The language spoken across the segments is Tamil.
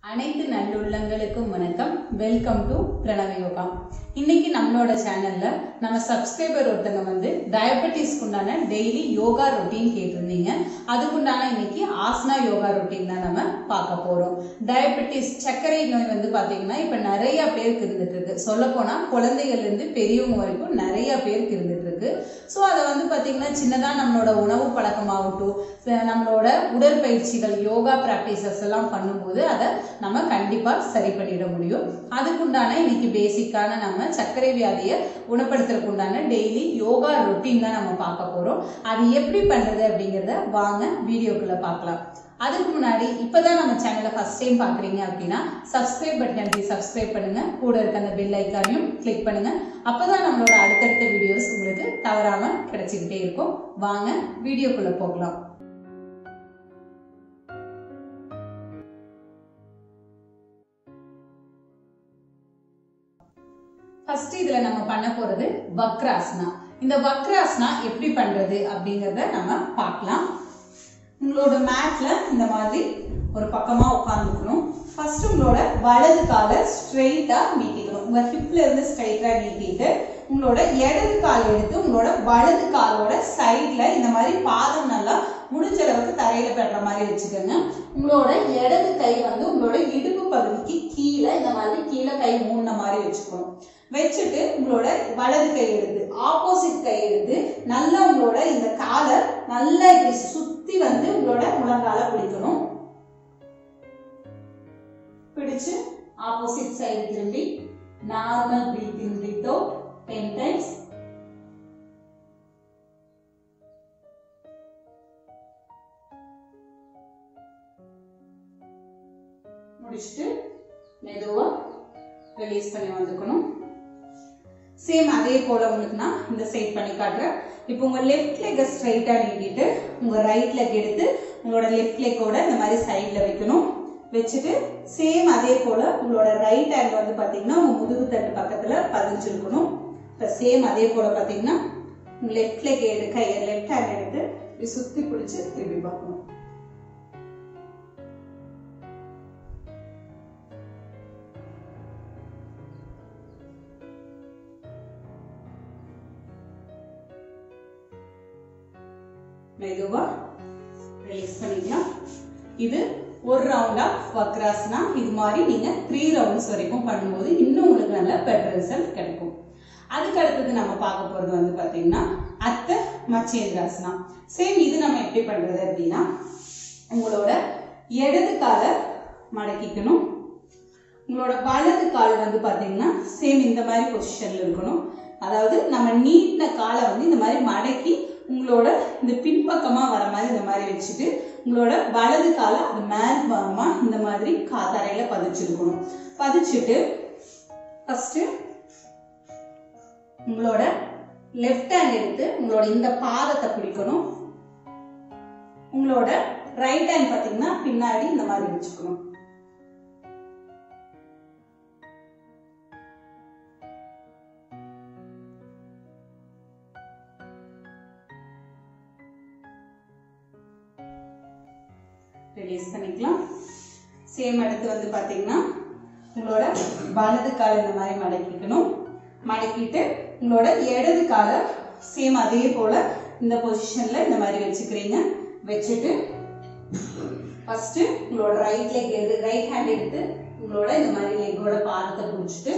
அனைத்து நல்லுள்ளங்களுக்கும் வணக்கம் வெல்கம் டு பிரணவ யோகா இன்னைக்கு நம்மளோட சேனல்ல நம்ம சப்ஸ்கிரைபர் ஒருத்தங்க வந்து டயபெட்டிஸ்க்கு உண்டான டெய்லி யோகா ரொட்டீன் கேட்டிருந்தீங்க அதுக்குண்டான இன்னைக்கு ஆசனா யோகா ரொட்டீன் தான் நம்ம பார்க்க போறோம் டயபெட்டிஸ் சர்க்கரை நோய் வந்து பாத்தீங்கன்னா இப்ப நிறைய பேருக்கு இருந்துட்டு இருக்கு சொல்ல போனா குழந்தைகள்ல இருந்து பெரியவங்க வரைக்கும் நிறைய பேருக்கு இருந்துட்டு இருக்கு ஸோ அதை வந்து பாத்தீங்கன்னா சின்னதா நம்மளோட உணவு பழக்கமாகட்டும் ச- நம்மளோட உடற்பயிற்சிகள் யோகா ப்ராக்டிசஸ் எல்லாம் பண்ணும்போது அதை நம்ம கண்டிப்பா சரி பண்ணிட முடியும் அதுக்குண்டான இன்னைக்கு பேசிக்கான நம்ம சர்க்கரை வியாதியை குணப்படுத்துறதுக்கு உண்டான டெய்லி யோகா ரொட்டீன் தான் நம்ம பார்க்க போறோம் அது எப்படி பண்றது அப்படிங்கறத வாங்க வீடியோக்குள்ள பார்க்கலாம் அதுக்கு முன்னாடி இப்பதான் நம்ம சேனலை ஃபர்ஸ்ட் டைம் பாக்குறீங்க அப்படின்னா சப்ஸ்கிரைப் பட்டன் போய் சப்ஸ்கிரைப் பண்ணுங்க கூட இருக்க அந்த பெல் ஐக்கானையும் கிளிக் பண்ணுங்க அப்பதான் நம்மளோட அடுத்தடுத்த வீடியோஸ் உங்களுக்கு தவறாம கிடைச்சிக்கிட்டே இருக்கும் வாங்க வீடியோக்குள்ள போகலாம் ஃபர்ஸ்ட் இதுல நம்ம பண்ண போறது வக்ராசனா இந்த வக்ராசனா எப்படி பண்றது அப்படிங்கறத நம்ம பார்க்கலாம் உங்களோட மேட்ல இந்த மாதிரி ஒரு பக்கமா உட்காந்துக்கணும் ஃபர்ஸ்ட் உங்களோட வலது காலை ஸ்ட்ரெயிட்டா நீட்டிக்கணும் உங்க ஹிப்ல இருந்து ஸ்ட்ரெயிட்டா நீட்டிட்டு உங்களோட இடது கால் எடுத்து உங்களோட வலது காலோட சைட்ல இந்த மாதிரி பாதம் நல்லா முடிஞ்ச அளவுக்கு தரையில பெற மாதிரி வச்சுக்கோங்க உங்களோட இடது கை வந்து உங்களோட இடுப்பு பகுதிக்கு கீழே இந்த மாதிரி கீழே கை மூணு மாதிரி வச்சுக்கணும் வச்சுட்டு உங்களோட வலது கை எடுத்து ஆப்போசிட் கை எடுத்து நல்லா உங்களோட இந்த காலை நல்லா இப்படி சுத்தி வந்து உங்களோட முழங்கால பிடிக்கணும் பிடிச்சு ஆப்போசிட் சைடு திரும்பி normal breathe in breathe out ten times முடிச்சுட்டு மெதுவா ரிலீஸ் பண்ணி வந்துக்கணும் சேம் அதே போல உங்களுக்கு நான் இந்த சைட் பண்ணி காட்டுறேன் இப்போ உங்க லெஃப்ட் லெக்கை ஸ்ட்ரைட்டா நீட்டிட்டு உங்க ரைட் லெக் எடுத்து உங்களோட லெஃப்ட் லெக்கோட இந்த மாதிரி சைட்ல வைக்கணும் வச்சுட்டு சேம் அதே போல உங்களோட ரைட் ஹேண்ட் வந்து பாத்தீங்கன்னா உங்க முதுகு தட்டு பக்கத்துல பதிஞ்சிருக்கணும் இப்போ சேம் அதே போல பாத்தீங்கன்னா உங்க லெஃப்ட் லெக் எடுக்க லெஃப்ட் ஹேண்ட் எடுத்து இப்படி சுத்தி பிடிச்சு திருப்பி பார்க்கணும் மெதுவா ரிலீஸ் பண்ணிக்கலாம் இது ஒரு ரவுண்ட் ஆஃப் வக்ராசனா இது மாதிரி நீங்க த்ரீ ரவுண்ட்ஸ் வரைக்கும் பண்ணும்போது இன்னும் உங்களுக்கு நல்ல பெட்டர் ரிசல்ட் கிடைக்கும் அதுக்கு அடுத்தது நம்ம பார்க்க போறது வந்து பாத்தீங்கன்னா அத்த மச்சேந்திராசனா சேம் இது நம்ம எப்படி பண்றது அப்படின்னா உங்களோட இடது காலை மடக்கிக்கணும் உங்களோட வலது கால் வந்து பாத்தீங்கன்னா சேம் இந்த மாதிரி பொசிஷன்ல இருக்கணும் அதாவது நம்ம நீட்டின காலை வந்து இந்த மாதிரி மடக்கி உங்களோட இந்த பின்பக்கமா வர மாதிரி இந்த மாதிரி வச்சுட்டு உங்களோட வலது காலை அது மேல் பாகமா இந்த மாதிரி காத்தாரையில பதிச்சிருக்கணும் பதிச்சுட்டு ஃபர்ஸ்ட் உங்களோட லெஃப்ட் ஹேண்ட் எடுத்து உங்களோட இந்த பாதத்தை பிடிக்கணும் உங்களோட ரைட் ஹேண்ட் பாத்தீங்கன்னா பின்னாடி இந்த மாதிரி வச்சுக்கணும் ரிலீஸ் பண்ணிக்கலாம் சேம் அடுத்து வந்து பாத்தீங்கன்னா உங்களோட வலது கால் இந்த மாதிரி மடக்கிக்கணும் மடக்கிட்டு உங்களோட இடது காலை சேம் அதே போல இந்த பொசிஷன்ல இந்த மாதிரி வச்சுக்கிறீங்க வச்சுட்டு ஃபர்ஸ்ட் உங்களோட ரைட் லெக் எடு ரைட் ஹேண்ட் எடுத்து உங்களோட இந்த மாதிரி லெக்கோட பாதத்தை பிடிச்சிட்டு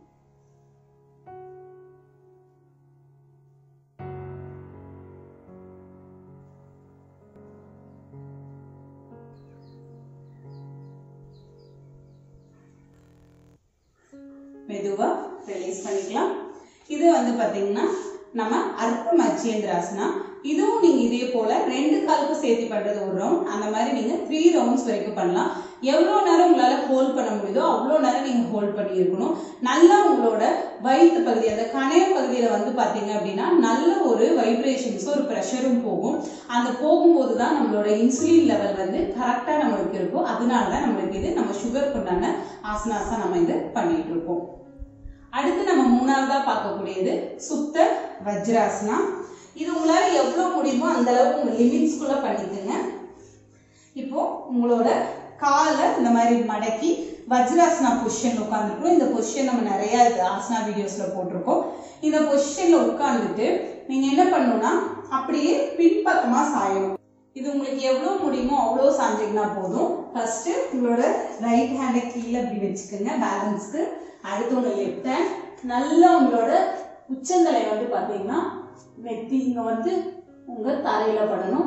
மெதுவா ரிலீஸ் பண்ணிக்கலாம் இது வந்து பாத்தீங்கன்னா நம்ம அர்த்த மச்சேந்திராசனா இதுவும் நீங்க இதே போல ரெண்டு காலுக்கும் சேர்த்து பண்றது ஒரு ரவுண்ட் அந்த மாதிரி நீங்க த்ரீ ரவுண்ட்ஸ் வரைக்கும் பண்ணலாம் எவ்வளவு நேரம் உங்களால ஹோல்ட் பண்ண முடியுதோ அவ்வளவு நேரம் நீங்க ஹோல்ட் பண்ணி இருக்கணும் நல்லா உங்களோட வயிற்று பகுதி அந்த கணைய பகுதியில வந்து பாத்தீங்க அப்படின்னா நல்ல ஒரு வைப்ரேஷன்ஸ் ஒரு ப்ரெஷரும் போகும் அந்த போகும்போது தான் நம்மளோட இன்சுலின் லெவல் வந்து கரெக்டா நம்மளுக்கு இருக்கும் அதனால தான் நம்மளுக்கு இது நம்ம சுகர் கொண்டான ஆசனாசா நம்ம இது பண்ணிட்டு இருக்கோம் அடுத்து நம்ம மூணாவதா பார்க்கக்கூடியது சுத்த வஜ்ராசனா இது உங்களால எவ்வளவு முடியுமோ அந்த அளவுக்கு உங்க லிமிட்ஸ்குள்ள பண்ணிக்கோங்க இப்போ உங்களோட காலை இந்த மாதிரி மடக்கி வஜ்ராசனா பொசிஷன் உட்காந்துருக்கணும் இந்த பொசிஷன் நம்ம நிறைய ஆசனா வீடியோஸ்ல போட்டிருக்கோம் இந்த பொசிஷன்ல உட்காந்துட்டு நீங்க என்ன பண்ணணும்னா அப்படியே பின்பக்கமா சாயணும் இது உங்களுக்கு எவ்வளவு முடியுமோ அவ்வளோ சாஞ்சிங்கன்னா போதும் ஃபர்ஸ்ட் உங்களோட ரைட் ஹேண்டை கீழே இப்படி வச்சுக்கோங்க பேலன்ஸ்க்கு அடுத்து உங்க லெஃப்ட் ஹேண்ட் நல்லா உங்களோட உச்சந்தலை வந்து பார்த்தீங்கன்னா நெத்தி இங்க வந்து உங்க தரையில படணும்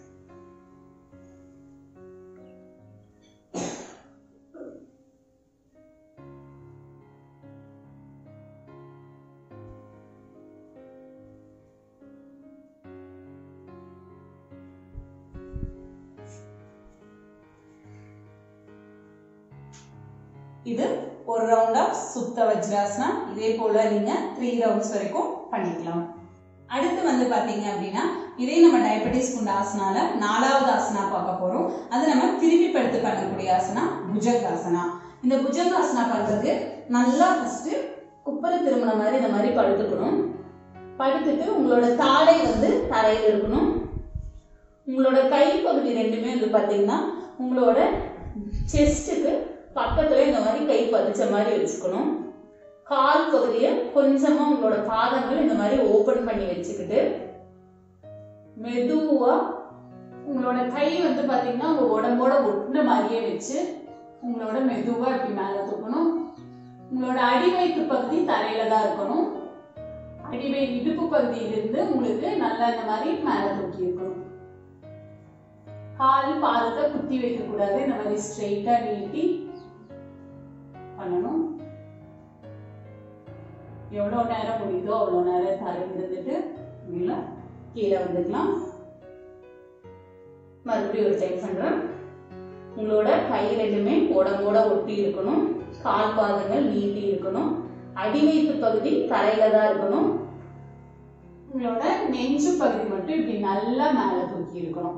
இது ஒரு ரவுண்டா சுத்த வஜ்ராசனா இதே போல நீங்க த்ரீ ரவுண்ட்ஸ் வரைக்கும் பண்ணிக்கலாம் அடுத்து வந்து பாத்தீங்க அப்படின்னா இதே நம்ம டயபெட்டிஸ் குண்ட ஆசனால நாலாவது ஆசனா பார்க்க போறோம் அது நம்ம திருப்பி படுத்து பண்ணக்கூடிய ஆசனா புஜங்காசனா இந்த புஜங்காசனா பண்றது நல்லா ஃபர்ஸ்ட் குப்பரை திரும்பின மாதிரி இந்த மாதிரி படுத்துக்கணும் படுத்துட்டு உங்களோட தாடை வந்து தரையில் இருக்கணும் உங்களோட கை பகுதி ரெண்டுமே வந்து பாத்தீங்கன்னா உங்களோட செஸ்ட்டுக்கு பக்கத்துல இந்த மாதிரி கை பதிச்ச மாதிரி வச்சுக்கணும் கால் பகுதியை கொஞ்சமா உங்களோட பாதங்கள் இந்த மாதிரி ஓபன் பண்ணி வச்சுக்கிட்டு மெதுவா உங்களோட கை வந்து பாத்தீங்கன்னா உங்க உடம்போட ஒட்டின மாதிரியே வச்சு உங்களோட மெதுவா இப்படி மேல தூக்கணும் உங்களோட அடிவயிற்று பகுதி தரையில தான் இருக்கணும் அடிவை இடுப்பு பகுதியிலிருந்து உங்களுக்கு நல்லா இந்த மாதிரி மேல தூக்கி இருக்கணும் கால் பாதத்தை குத்தி வைக்க கூடாது இந்த மாதிரி ஸ்ட்ரெயிட்டா நீட்டி பண்ணணும் எவ்வளோ நேரம் முடியுதோ அவ்வளோ நேரம் தரையில் இருந்துட்டு இல்லை கீழே வந்துக்கலாம் மறுபடியும் ஒரு டைம் பண்றேன் உங்களோட கை ரெண்டுமே உடம்போட ஒட்டி இருக்கணும் கால் பாதங்கள் நீட்டி இருக்கணும் அடிவயிற்று பகுதி தரையில தான் இருக்கணும் உங்களோட நெஞ்சு பகுதி மட்டும் இப்படி நல்லா மேல தூக்கி இருக்கணும்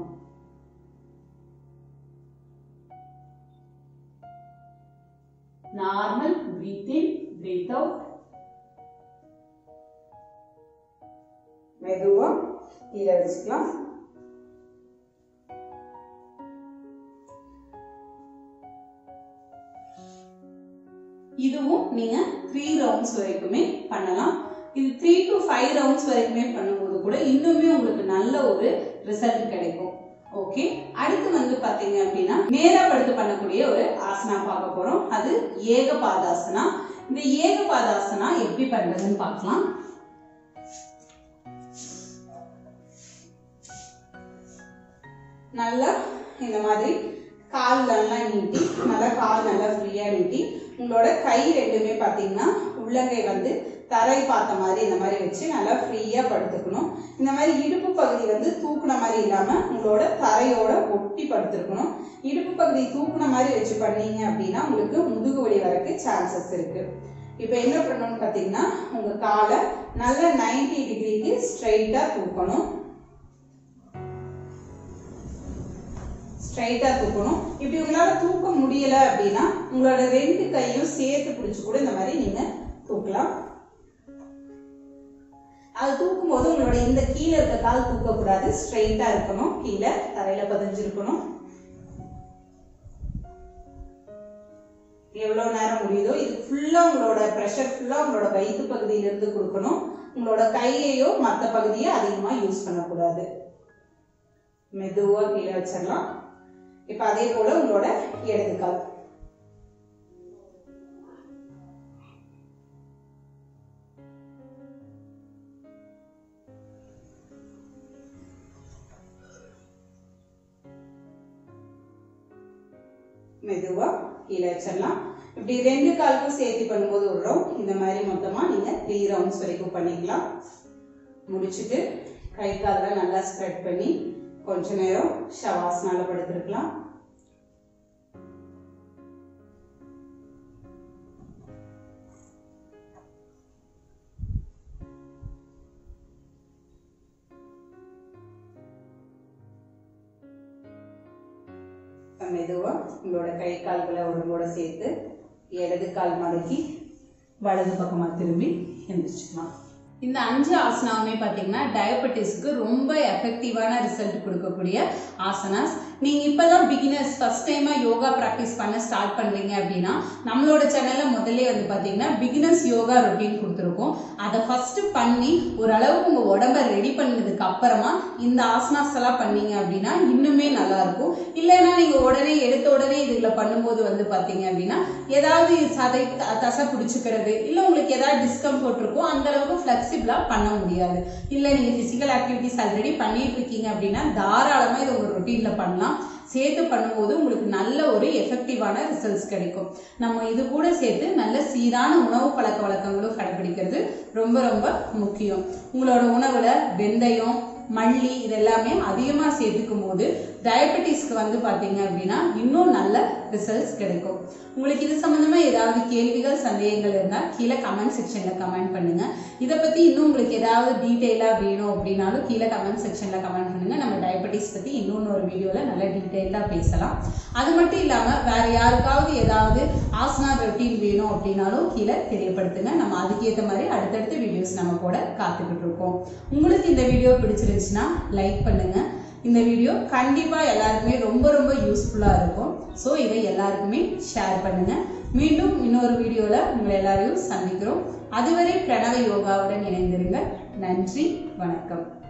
normal breathe in breathe out மெதுவா கீழே வச்சுக்கலாம் இதுவும் நீங்க த்ரீ ரவுண்ட்ஸ் வரைக்குமே பண்ணலாம் இது த்ரீ டு ஃபைவ் ரவுண்ட்ஸ் வரைக்குமே பண்ணும்போது கூட இன்னுமே உங்களுக்கு நல்ல ஒரு ரிசல்ட் கிடைக்கும் ஓகே அடுத்து வந்து பாத்தீங்க அப்படின்னா நேரா படுத்து பண்ணக்கூடிய ஒரு ஆசனா பார்க்க போறோம் அது ஏகபாதாசனா இந்த ஏகபாதாசனா எப்படி பண்றதுன்னு பார்க்கலாம் நல்லா இந்த மாதிரி கால் நல்லா நீட்டி நல்லா கால் நல்லா ஃப்ரீயா நீட்டி உங்களோட கை ரெண்டுமே பார்த்தீங்கன்னா உள்ளங்கை வந்து தரை பார்த்த மாதிரி இந்த மாதிரி வச்சு நல்லா ஃப்ரீயா படுத்துக்கணும் இந்த மாதிரி இடுப்பு பகுதி வந்து தூக்குன மாதிரி இல்லாம உங்களோட தரையோட ஒட்டி படுத்துருக்கணும் இடுப்பு பகுதி தூக்குன மாதிரி வச்சு பண்ணீங்க அப்படின்னா உங்களுக்கு முதுகு வலி வரக்கு சான்சஸ் இருக்கு இப்போ என்ன பண்ணணும்னு பார்த்தீங்கன்னா உங்க காலை நல்லா 90 டிகிரிக்கு ஸ்ட்ரைட்டா தூக்கணும் ஸ்ட்ரைட்டா தூக்கணும் இப்படி உங்களால தூக்க முடியல அப்படின்னா உங்களோட ரெண்டு கையும் சேர்த்து பிடிச்சு கூட இந்த மாதிரி நீங்க தூக்கலாம் அது தூக்கும் போது உங்களோட இந்த கீழே இருக்க கால் தூக்க கூடாது ஸ்ட்ரைட்டா இருக்கணும் கீழே தரையில பதிஞ்சிருக்கணும் எவ்வளவு நேரம் முடியுதோ இது ஃபுல்லா உங்களோட ப்ரெஷர் ஃபுல்லா உங்களோட வயிற்று பகுதியில இருந்து கொடுக்கணும் உங்களோட கையையோ மற்ற பகுதியை அதிகமா யூஸ் பண்ணக்கூடாது மெதுவா கீழே வச்சிடலாம் இப்ப அதே போல உங்களோட இடது கால் மெதுவா கீழே வச்சிடலாம் இப்படி ரெண்டு காலுக்கும் சேர்த்து பண்ணும்போது ஒரு ரவுண்ட் இந்த மாதிரி மொத்தமா நீங்க த்ரீ ரவுண்ட்ஸ் வரைக்கும் பண்ணிக்கலாம் முடிச்சுட்டு கை காலெல்லாம் நல்லா ஸ்ப்ரெட் பண்ணி கொஞ்ச நேரம் ஷவாசனால படுத்திருக்கலாம் மெதுவா உங்களோட கை கால்களை உடம்போட சேர்த்து இடது கால் மடக்கி வலது பக்கமா திரும்பி எந்திரிச்சுக்கலாம் இந்த அஞ்சு ஆசனாவுமே பார்த்தீங்கன்னா டயபெட்டிஸ்க்கு ரொம்ப எஃபெக்டிவான ரிசல்ட் கொடுக்கக்கூடிய ஆசனாஸ் நீங்க இப்பதான் பிகினர்ஸ் ஃபர்ஸ்ட் டைமா யோகா ப்ராக்டிஸ் பண்ண ஸ்டார்ட் பண்றீங்க அப்படின்னா நம்மளோட சேனல்ல முதல்ல வந்து பாத்தீங்கன்னா பிகினர்ஸ் யோகா ரொட்டீன் கொடுத்துருக்கோம் அதை ஃபர்ஸ்ட் பண்ணி ஓரளவுக்கு உங்க உடம்ப ரெடி பண்ணதுக்கு அப்புறமா இந்த ஆசனாஸ் எல்லாம் பண்ணீங்க அப்படின்னா இன்னுமே நல்லா இருக்கும் இல்லைன்னா நீங்க உடனே எடுத்த உடனே இதுல பண்ணும்போது வந்து பாத்தீங்க அப்படின்னா ஏதாவது சதை த- தசை பிடிச்சிக்கிறது இல்ல உங்களுக்கு ஏதாவது டிஸ்கம்ஃபர்ட் இருக்கும் அந்த அளவுக்கு ஃபிளெக்சிபிளா பண்ண முடியாது இல்ல நீங்க பிசிக்கல் ஆக்டிவிட்டிஸ் ஆல்ரெடி பண்ணிட்டு இருக்கீங்க அப்படின்னா தாராளமா இதை உங்க ரொட்டீன்ல பண்ணலாம் சேர்த்து பண்ணும்போது உங்களுக்கு நல்ல ஒரு எஃபெக்டிவான ரிசல்ட்ஸ் கிடைக்கும் நம்ம இது கூட சேர்த்து நல்ல சீரான உணவு பழக்க வழக்கங்களும் கடைபிடிக்கிறது ரொம்ப ரொம்ப முக்கியம் உங்களோட உணவுல வெந்தயம் மல்லி இது எல்லாமே அதிகமாக சேர்த்துக்கும் போது டயபெட்டிஸ்க்கு வந்து பார்த்தீங்க அப்படின்னா இன்னும் நல்ல ரிசல்ட்ஸ் கிடைக்கும் உங்களுக்கு இது சம்மந்தமா ஏதாவது கேள்விகள் சந்தேகங்கள் இருந்தால் கீழே கமெண்ட் செக்ஷனில் கமெண்ட் பண்ணுங்க இதை பற்றி இன்னும் உங்களுக்கு ஏதாவது டீட்டெயிலாக வேணும் அப்படின்னாலும் கீழே கமெண்ட் செக்ஷனில் கமெண்ட் பண்ணுங்க நம்ம டயபெட்டிஸ் பற்றி இன்னொன்று ஒரு வீடியோவில் நல்ல டீட்டெயிலாக பேசலாம் அது மட்டும் இல்லாமல் வேற யாருக்காவது ஏதாவது ஆசனா ரொட்டீன் வேணும் அப்படின்னாலும் கீழே தெரியப்படுத்துங்க நம்ம அதுக்கேற்ற மாதிரி அடுத்தடுத்த வீடியோஸ் நம்ம கூட காத்துக்கிட்டு இருக்கோம் உங்களுக்கு இந்த வீடியோ பிடிச்சிருந்துச்சுன்னா லைக் பண்ணுங்க இந்த வீடியோ கண்டிப்பா எல்லாருக்குமே ரொம்ப ரொம்ப யூஸ்ஃபுல்லா இருக்கும் ஸோ இதை எல்லாருக்குமே ஷேர் பண்ணுங்க மீண்டும் இன்னொரு வீடியோல உங்களை எல்லாரையும் சந்திக்கிறோம் அதுவரை பிரணவ யோகாவுடன் இணைந்திருங்க நன்றி வணக்கம்